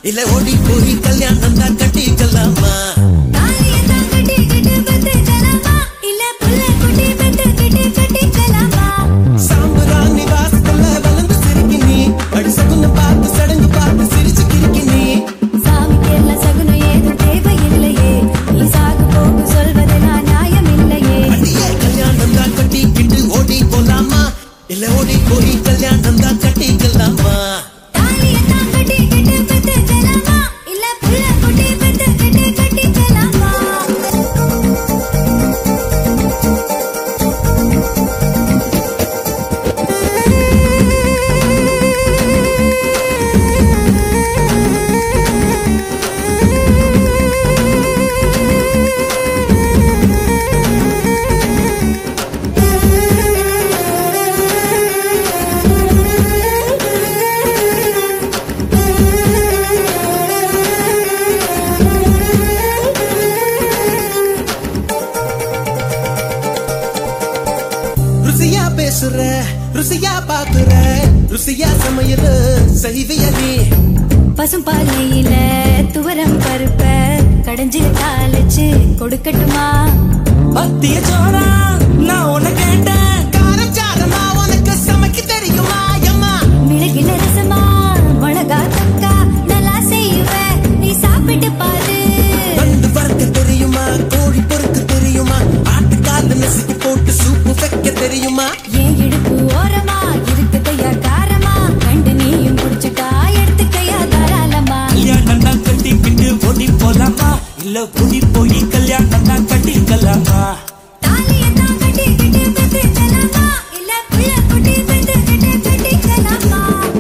இல்ல ஓடி போய் கல்யாணம் தான் கட்டிக்கலாமா தாலியத்தான் கட்டிக்கிட்டு பத்துக்கலாமா? இல்ல புள்ள குட்டி பெத்துக்கிட்டு கட்டிக்கலாமா? சாம்பராணி வாசத்துல வளர்ந்து சிரிக்கி நீ அடிசகுன்னு பார்த்து சடங்கு பார்த்து சிரிச்சு கிறுக்கி நீ சாமிக்கெல்லாம் சகுனம் ஏதும் தேவையில்லையே. நீ சாகு போகு சொல்வதெல்லாம் நியாயமில்லையே. அடியே கல்யாணம் தான் கட்டிக்கிட்டு ஓடி போலாமா இல்ல ஓடி போய் கல்யாணம் தான் கட்டிக்கலாமா தாலியத்தான் கட்டிக்கிட்டு பத்துக்கலாமா? இல்ல புள்ள குட்டி பெத்துக்கிட்டு கட்டிக்கலாமா? ருசியா பேசுற ருசியா பாக்குற ருசியா சமையல் செய்விய நீ பசும்பாலையில துவரம் பருப்ப கடைஞ்சு தாளிச்சு கொடுக்கட்டுமா மத்திய சோரா நான் உன்னை கேட்டேன் காரம் சாரமா உனக்கு சமைக்க தெரியுமா அம்மா மிளகில ரசமா மிளகா தக்கா நல்லா செய்வ நீ சாப்பிட்டு பாரு பண்டு வறுக்க தெரியுமா கோழி பொறுக்க தெரியுமா ஆட்டுக்கால நசுக்கி போட்டு சூப்பு வைக்க தெரியுமா ஏன் இடுப்பு ஓரமா இருக்குதையா காரமா கண்டு நீயும் குடிச்சுட்டா எடுத்துக்கையா தாராளமா கல்யாணம் தான் கட்டிக்கிட்டு ஓடி போலாமா இல்ல ஓடி போய் கல்யாணம் தான் கட்டிக்கலாமா தாலியத்தான் கட்டிக்கிட்டு பெத்துக்கலாமா இல்ல புள்ள குட்டி பெத்துக்கிட்டு கட்டிக்கலாமா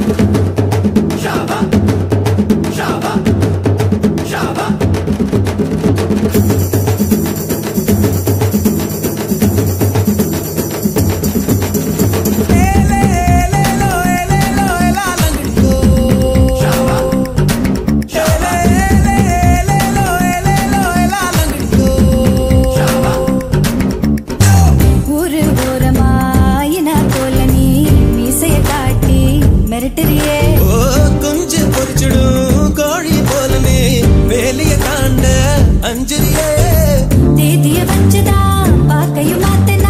ஊரு ஓரமாயினா போல நீ மீசைய காட்டி மிரட்டுறியே ஓ குஞ்சு பொறிச்சிடும் கோழி போலனே வேலைய தாண்ட அஞ்சலியே தேதிய வச்சுதான் பாக்கையும் மாத்தனா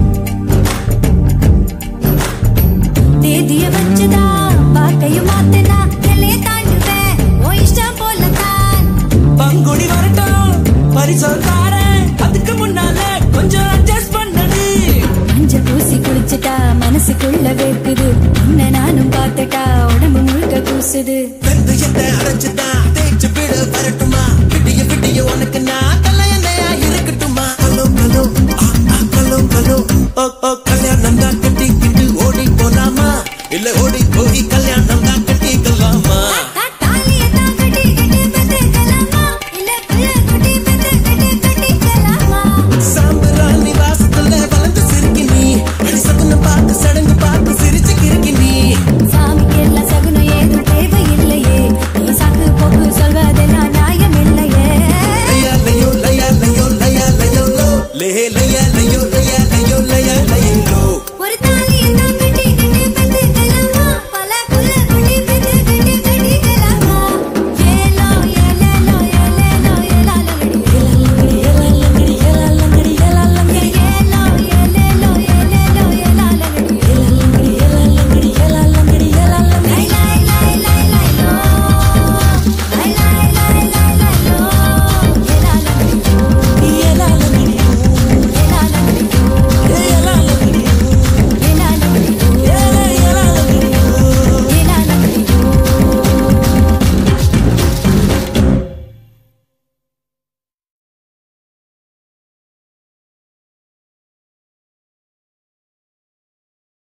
தேதிய வச்சுதான் பாக்கையும் மாத்தனா எல்லைய தாண்டுவேன் ஓ இஷ்டம் போலத்தான் பங்குடி வரட்டும் பரிசல் தாரேன் அதுக்கு முன்னால கொஞ்சம் அட்ஜஸ்ட் பண்ணது மஞ்ச பூசி குளிச்சுட்டா மனசுக்குள்ள வேர்க்குது உன்னை நானும் பார்த்துட்டா உடம்பு முழுக்க கூசுது வெந்தயத்தை அரைச்சுதான் தேய்ச்சு விட வரட்டுமா விடிய விடிய உனக்கு நான்